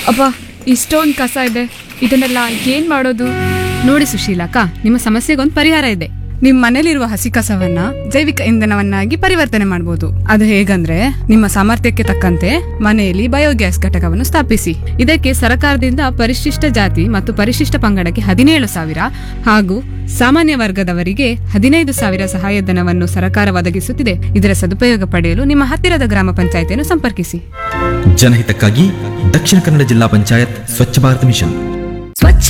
ಅಬ್ಬ ಇಷ್ಟೊಂದು ಕಸ ಇದೆ ಇದನ್ನೆಲ್ಲ ಏನ್ ಮಾಡೋದು ನೋಡಿ ಸುಶೀಲಕ್ಕ ನಿಮ್ಮ ಸಮಸ್ಯೆಗೊಂದು ಪರಿಹಾರ ಇದೆ ನಿಮ್ ಮನೇಲಿರುವ ಹಸಿ ಕಸವನ್ನ ಜೈವಿಕ ಇಂಧನವನ್ನಾಗಿ ಪರಿವರ್ತನೆ ಮಾಡಬಹುದು ಅದು ಹೇಗಂದ್ರೆ ನಿಮ್ಮ ಸಾಮರ್ಥ್ಯಕ್ಕೆ ತಕ್ಕಂತೆ ಮನೆಯಲ್ಲಿ ಬಯೋಗ್ಯಾಸ್ ಘಟಕವನ್ನು ಸ್ಥಾಪಿಸಿ ಇದಕ್ಕೆ ಸರ್ಕಾರದಿಂದ ಪರಿಶಿಷ್ಟ ಜಾತಿ ಮತ್ತು ಪರಿಶಿಷ್ಟ ಪಂಗಡಕ್ಕೆ ಹದಿನೇಳು ಸಾವಿರ ಹಾಗೂ ಸಾಮಾನ್ಯ ವರ್ಗದವರಿಗೆ ಹದಿನೈದು ಸಾವಿರ ಸಹಾಯಧನವನ್ನು ಸರ್ಕಾರ ಒದಗಿಸುತ್ತಿದೆ ಇದರ ಸದುಪಯೋಗ ಪಡೆಯಲು ನಿಮ್ಮ ಹತ್ತಿರದ ಗ್ರಾಮ ಪಂಚಾಯತಿಯನ್ನು ಸಂಪರ್ಕಿಸಿ ಜನಹಿತಕ್ಕಾಗಿ ದಕ್ಷಿಣ ಕನ್ನಡ ಜಿಲ್ಲಾ ಪಂಚಾಯತ್ ಸ್ವಚ್ಛ ಭಾರತ ಮಿಷನ್ ಸ್ವಚ್ಛ